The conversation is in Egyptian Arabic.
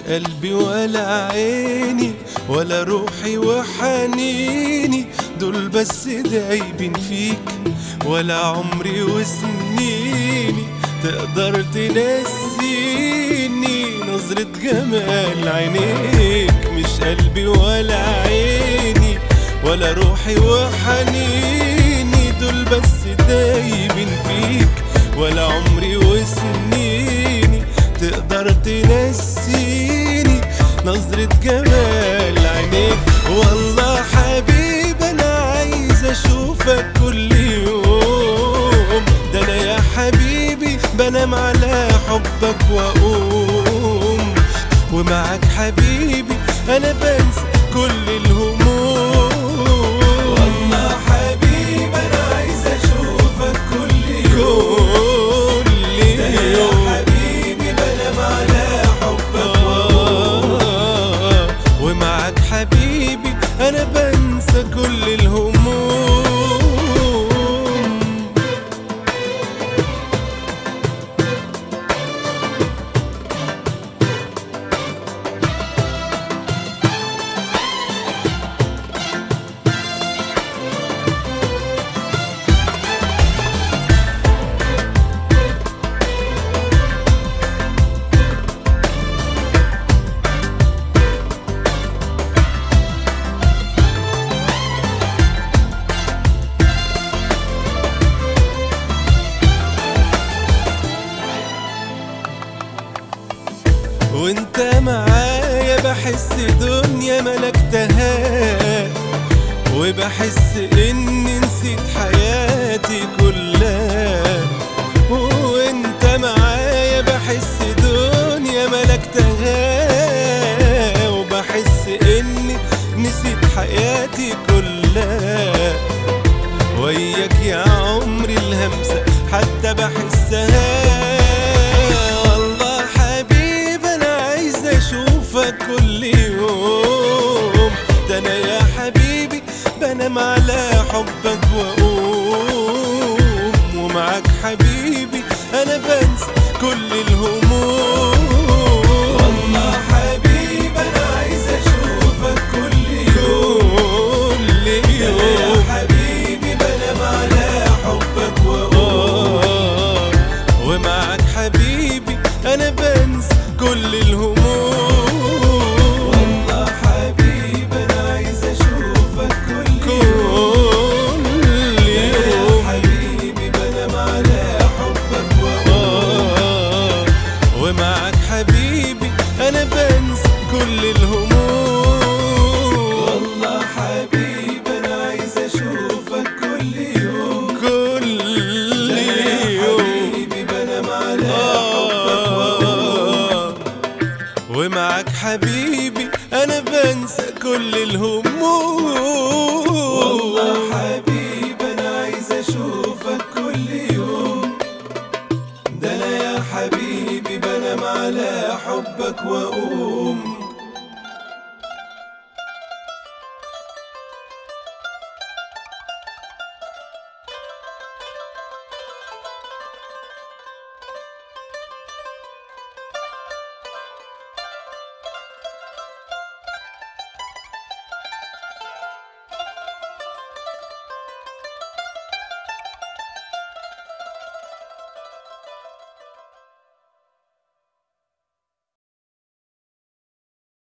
قلبي ولا عيني ولا روحي وحنيني دول بس دايبين فيك ولا عمري وسنيني تقدر تنسيني نظرة جمال عينيك مش قلبي ولا عيني ولا روحي وحنيني دول بس دايبين فيك ولا عمري وسنيني تقدر تنسيني نظرة جمال عينيك والله حبيب انا عايز اشوفك كل يوم ده انا يا حبيبي بنام على حبك واقوم ومعك حبيبي انا بنسى كل الهموم والله حبيبي انا عايز اشوفك كل يوم كل يوم حبيبي بنام على حبك ومعك حبيبي انا بنسى كل الهموم وانت معايا بحس دنيا ملكتها وبحس اني نسيت حياتي كلها وانت معايا بحس دنيا ملكتها وبحس اني نسيت حياتي كلها وياك يا عمري الهمسة حتى بحسها والله حبيب انا عايز اشوفك كل يوم ده انا يا حبيبي بنام على حبك واقوم ومعك حبيبي انا بنسى كل الهموم والله حبيب انا عايز اشوفك كل يوم كل يوم يا حبيبي بنام على حبك واقوم ومعك حبيبي انا بنسى كل الهموم والله حبيبي انا عايز اشوفك كل يوم كل يوم حبيبي بنام على حبك واقوم ومعك حبيبي انا بنسى كل الهموم والله حبيبي انا عايز اشوفك كل يوم كل يوم حبيبي بنام على حبك واقوم ومعك حبيبي انا بنسى كل الهموم والله حبيبي انا عايز اشوفك كل يوم ده انا يا حبيبي بنام على حبك واقوم